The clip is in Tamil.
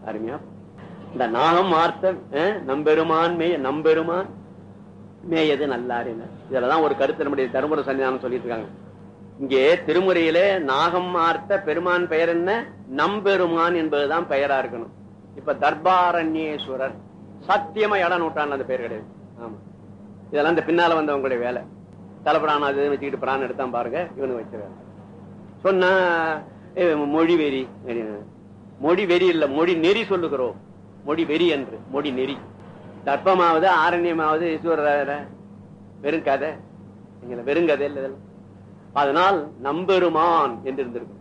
அருமையா இந்த நாகம் மார்த்த அஹ், நம்பெருமான் மேய நம்பெருமான் மேயது நல்லாரின இதுலதான் ஒரு கருத்து நம்முடைய தருமபுர சன்னிதானம் சொல்லிட்டு இருக்காங்க இங்கே திருமுறையிலே நாகம் மார்த்த பெருமான் பெயர் என்ன நம்பெருமான் என்பதுதான் பெயரா இருக்கணும் இப்ப தர்பாரண்யேஸ்வரர் சத்தியமா இடம் நூற்றாண்டு அந்த பெயர் கிடையாது ஆமா இதெல்லாம் இந்த பின்னால வந்தவங்களுடைய வேலை தலைப்பிராணம் அது இதுன்னு வச்சுக்கிட்டு பிராணம் எடுத்தான் பாருங்க இவனுக்கு வச்சிருக்காங்க சொன்னா ஏ, மொழி வெறி அப்படின்னு. மொழி வெறி இல்ல மொழி நெறி சொல்லுகிறோம் மொழி வெறி என்று மொழி நெறி தர்ப்பமாவது ஆரண்யமாவது ஈஸ்வரர் வெறும் கதை நீங்கள வெறும் கதை இல்ல இதெல்லாம். அதனால் நம்பெருமான் என்று இருந்திருக்கு